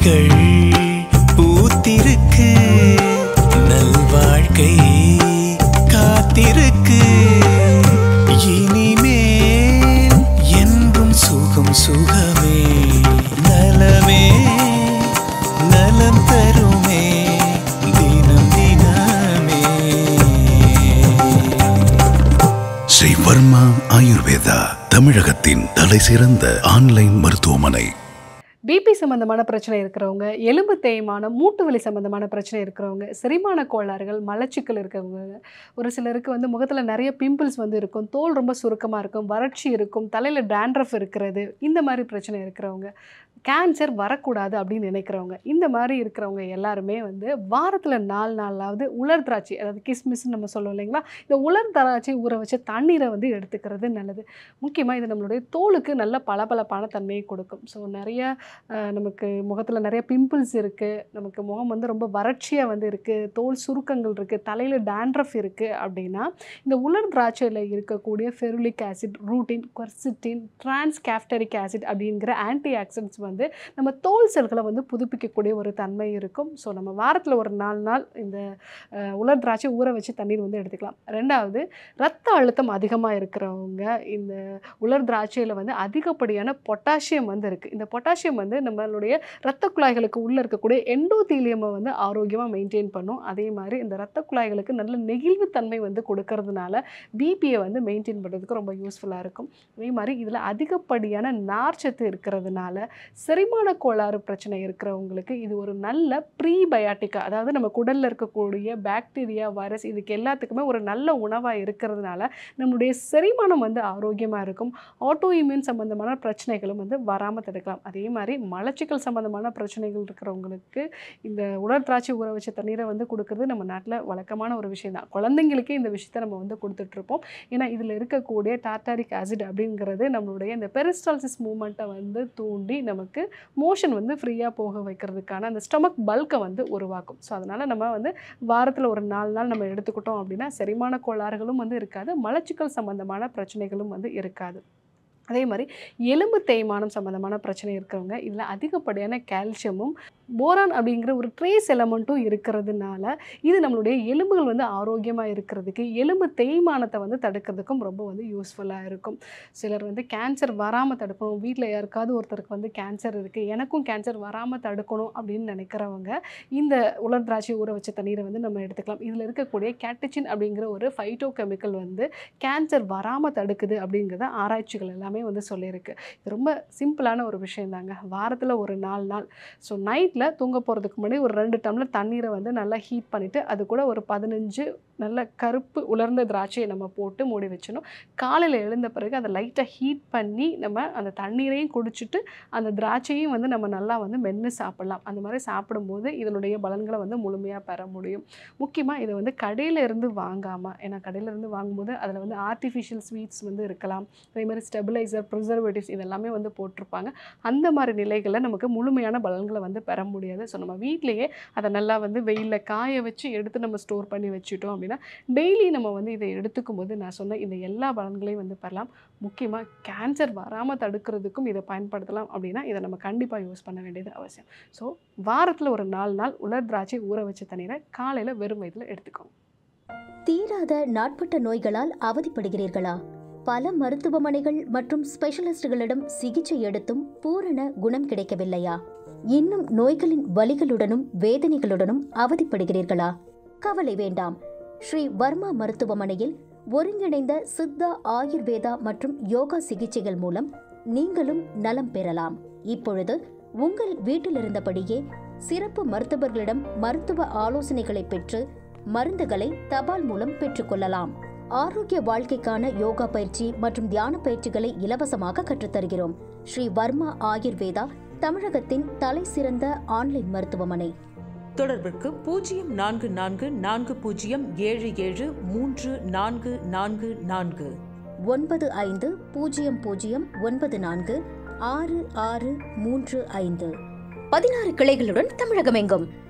விழிகள் பூத்திருக்கு நல்வாழ்க்கை காத்திருக்கு இனிமேல் என்றும் சுகம் சுகமே நலமே நலம் தருமே தினம் தினமே ஸ்ரீ வர்மா ஆயுர்வேதா தமிழகத்தின் தலைசிறந்த ஆன்லைன் மருத்துவமனை பிபி சம்மந்தமான பிரச்சனை இருக்கிறவங்க எலும்பு தேய்மானம் மூட்டு வலி சம்மந்தமான பிரச்சனை இருக்கிறவங்க செரிமான கோளாறுகள் மலச்சிக்கல் இருக்கிறவங்க ஒரு சிலருக்கு வந்து முகத்தில் நிறைய பிம்பிள்ஸ் வந்து இருக்கும் தோல் ரொம்ப சுருக்கமாக இருக்கும் வறட்சி இருக்கும் தலையில் டேண்ட்ரஃப் இருக்கிறது இந்த மாதிரி பிரச்சனை இருக்கிறவங்க கேன்சர் வரக்கூடாது அப்படின்னு நினைக்கிறவங்க இந்த மாதிரி இருக்கிறவங்க எல்லாருமே வந்து வாரத்தில் நாலு நாளாவது உலர் திராட்சை அதாவது கிஸ்மிஸ்ன்னு நம்ம சொல்லுவோம் இல்லைங்களா இந்த உலர் திராட்சை ஊற வச்ச தண்ணீரை வந்து எடுத்துக்கிறது நல்லது முக்கியமாக இது நம்மளுடைய தோலுக்கு நல்ல பளபளப்பான தன்மையை கொடுக்கும் ஸோ நிறைய அஹ், நமக்கு முகத்தில் நிறைய பிம்பிள்ஸ் இருக்குது நமக்கு முகம் வந்து ரொம்ப வறட்சியாக வந்து இருக்குது தோல் சுருக்கங்கள் இருக்குது தலையில் டேண்ட்ரஃப் இருக்குது அப்படின்னா இந்த உலர் திராட்சையில் இருக்கக்கூடிய ferulic acid rutin quercetin trans caftaric acid அப்படிங்கிற ஆன்டி ஆக்சிடென்ட்ஸ் வந்து நம்ம தோல் செல்களை வந்து புதுப்பிக்கக்கூடிய ஒரு தன்மை இருக்கும் ஸோ நம்ம வாரத்தில் ஒரு நாலு நாள் இந்த அஹ், உலர் திராட்சை ஊற வச்சு தண்ணீர் வந்து எடுத்துக்கலாம் ரெண்டாவது ரத்த அழுத்தம் அதிகமாக இருக்கிறவங்க இந்த உலர் திராட்சையில் வந்து அதிகப்படியான பொட்டாசியம் வந்து இருக்குது இந்த பொட்டாசியம் வந்து நம்மளுடைய இரத்த குழாய்களுக்கு உள்ளே இருக்கக்கூடிய எண்டோதீலியமை வந்து ஆரோக்கியமாக மெயின்டைன் பண்ணும் அதே மாதிரி இந்த இரத்த குழாய்களுக்கு நல்ல நெகிழ்வுத்தன்மை வந்து கொடுக்கறதுனால பிபியை வந்து மெயின்டைன் பண்ணுறதுக்கு ரொம்ப யூஸ்ஃபுல்லாக இருக்கும் அதே மாதிரி இதில் அதிகப்படியான நார்ச்சத்து இருக்கிறதுனால செரிமான கோளாறு பிரச்சனை இருக்கிறவங்களுக்கு இது ஒரு நல்ல ப்ரீபயாட்டிக்காக அதாவது நம்ம குடலில் இருக்கக்கூடிய பாக்டீரியா வைரஸ் இதுக்கு எல்லாத்துக்குமே ஒரு நல்ல உணவாக இருக்கிறதுனால நம்மளுடைய செரிமானம் வந்து ஆரோக்கியமாக இருக்கும் ஆட்டோ இம்யூன் சம்மந்தமான பிரச்சனைகளும் வந்து வராமல் தடுக்கலாம் அதே மாதிரி மலச்சிக்கல் சம்மந்தமான பிரச்சனைகள் இருக்கிறவங்களுக்கு இந்த உலர் திராட்சை ஊற வச்ச தண்ணீரை வந்து கொடுக்கறது நம்ம நாட்டில் வழக்கமான ஒரு விஷயம் தான் குழந்தைங்களுக்கே இந்த விஷயத்த நம்ம வந்து கொடுத்துட்ருப்போம் ஏன்னா இதில் இருக்கக்கூடிய டார்டாரிக் ஆசிட் அப்படிங்கிறது நம்மளுடைய இந்த பெரிஸ்டால்சிஸ் மூமெண்ட்டை வந்து தூண்டி நமக்கு மோஷன் வந்து ஃப்ரீயாக போக வைக்கிறதுக்கான அந்த ஸ்டொமக் பல்கை வந்து உருவாக்கும் ஸோ அதனால் நம்ம வந்து வாரத்தில் ஒரு நாலு நாள் நம்ம எடுத்துக்கிட்டோம் அப்படின்னா செரிமான கோளாறுகளும் வந்து இருக்காது மலச்சிக்கல் சம்மந்தமான பிரச்சனைகளும் வந்து இருக்காது அதே மாதிரி எலும்பு தேய்மானம் சம்மந்தமான பிரச்சனை இருக்கிறவங்க இதில் அதிகப்படியான கால்சியமும் போரான் அப்படிங்கிற ஒரு ட்ரேஸ் எலமெண்ட்டும் இருக்கிறதுனால இது நம்மளுடைய எலும்புகள் வந்து ஆரோக்கியமாக இருக்கிறதுக்கு எலும்பு தேய்மானத்தை வந்து தடுக்கிறதுக்கும் ரொம்ப வந்து யூஸ்ஃபுல்லாக இருக்கும் சிலர் வந்து கேன்சர் வராமல் தடுக்கணும் வீட்டில் யாருக்காவது ஒருத்தருக்கு வந்து கேன்சர் இருக்குது எனக்கும் கேன்சர் வராமல் தடுக்கணும் அப்படின்னு நினைக்கிறவங்க இந்த உலர் திராட்சை ஊற வச்ச தண்ணீரை வந்து நம்ம எடுத்துக்கலாம் இதில் இருக்கக்கூடிய கேட்டச்சின் அப்படிங்கிற ஒரு ஃபைட்டோ கெமிக்கல் வந்து கேன்சர் வராமல் தடுக்குது அப்படிங்கிறத ஆராய்ச்சிகள் எல்லாமே வந்து சொல்லியிருக்கு இது ரொம்ப சிம்பிளான ஒரு விஷயம் தாங்க வாரத்தில் ஒரு நாலு நாள் ஸோ நைட்டில் தூங்க போகிறதுக்கு முன்னாடி ஒரு ரெண்டு டம்ளர் தண்ணீரை வந்து நல்லா ஹீட் பண்ணிவிட்டு அது கூட ஒரு பதினஞ்சு நல்ல கருப்பு உலர்ந்த திராட்சையை நம்ம போட்டு மூடி வச்சிடணும் காலையில் எழுந்த பிறகு அதை லைட்டாக ஹீட் பண்ணி நம்ம அந்த தண்ணீரையும் குடிச்சிட்டு அந்த திராட்சையும் வந்து நம்ம நல்லா வந்து மென்று சாப்பிடலாம் அந்த மாதிரி சாப்பிடும்போது இதனுடைய பலன்களை வந்து முழுமையாக பெற முடியும் முக்கியமாக இதை வந்து கடையில இருந்து வாங்காமல் ஏன்னா கடையில இருந்து வாங்கும்போது அதில் வந்து ஆர்டிஃபிஷியல் ஸ்வீட்ஸ் வந்து இருக்கலாம் அதே மாதிரி ஸ்டெபிளைசர் ப்ரிசர்வேட்டிவ்ஸ் இதெல்லாமே வந்து போட்டிருப்பாங்க அந்த மாதிரி நிலைகளில் நமக்கு முழுமையான பலன்களை வந்து பெற முடியாது ஸோ நம்ம வீட்டிலேயே அதை நல்லா வந்து வெயிலில் காய வச்சு எடுத்து நம்ம ஸ்டோர் பண்ணி வச்சுட்டோம் அப்படின்னா டெய்லி நம்ம வந்து இதை எடுத்துக்கும் போது நான் சொன்ன இந்த எல்லா பலன்களையும் வந்து பெறலாம் முக்கியமாக கேன்சர் வராமல் தடுக்கிறதுக்கும் இதை பயன்படுத்தலாம் அப்படின்னா இதை நம்ம கண்டிப்பாக யூஸ் பண்ண வேண்டியது அவசியம் ஸோ வாரத்தில் ஒரு நாலு நாள் உலர் திராட்சை ஊற வச்ச தண்ணீரை காலையில் வெறும் வயிற்றில் எடுத்துக்கோங்க தீராத நாட்பட்ட நோய்களால் அவதிப்படுகிறீர்களா பல மருத்துவமனைகள் மற்றும் ஸ்பெஷலிஸ்டுகளிடம் சிகிச்சை எடுத்தும் பூரண குணம் கிடைக்கவில்லையா இன்னும் நோய்களின் வலிகளுடனும் வேதனைகளுடனும் அவதிப்படுகிறீர்களா கவலை வேண்டாம் ஸ்ரீ வர்மா மருத்துவமனையில் ஒருங்கிணைந்த சித்தா ஆயுர்வேதா மற்றும் யோகா சிகிச்சைகள் மூலம் நீங்களும் நலம் பெறலாம் இப்பொழுது உங்கள் வீட்டிலிருந்தபடியே சிறப்பு மருத்துவர்களிடம் மருத்துவ ஆலோசனைகளை பெற்று மருந்துகளை தபால் மூலம் பெற்றுக்கொள்ளலாம் ஆரோக்கிய வாழ்க்கைக்கான யோகா பயிற்சி மற்றும் தியான பயிற்சிகளை இலவசமாக கற்றுத்தருகிறோம் ஸ்ரீ வர்மா ஆயுர்வேதா தமிழகத்தின் தலை சிறந்த ஆன்லைன் மருத்துவமனை தொடர்பிற்கு பூஜ்ஜியம் நான்கு நான்கு நான்கு பூஜ்ஜியம் ஏழு ஏழு மூன்று நான்கு நான்கு நான்கு ஒன்பது ஐந்து பூஜ்ஜியம் பூஜ்ஜியம் ஒன்பது நான்கு ஆறு ஆறு மூன்று ஐந்து பதினாறு கிளைகளுடன் தமிழகமெங்கும்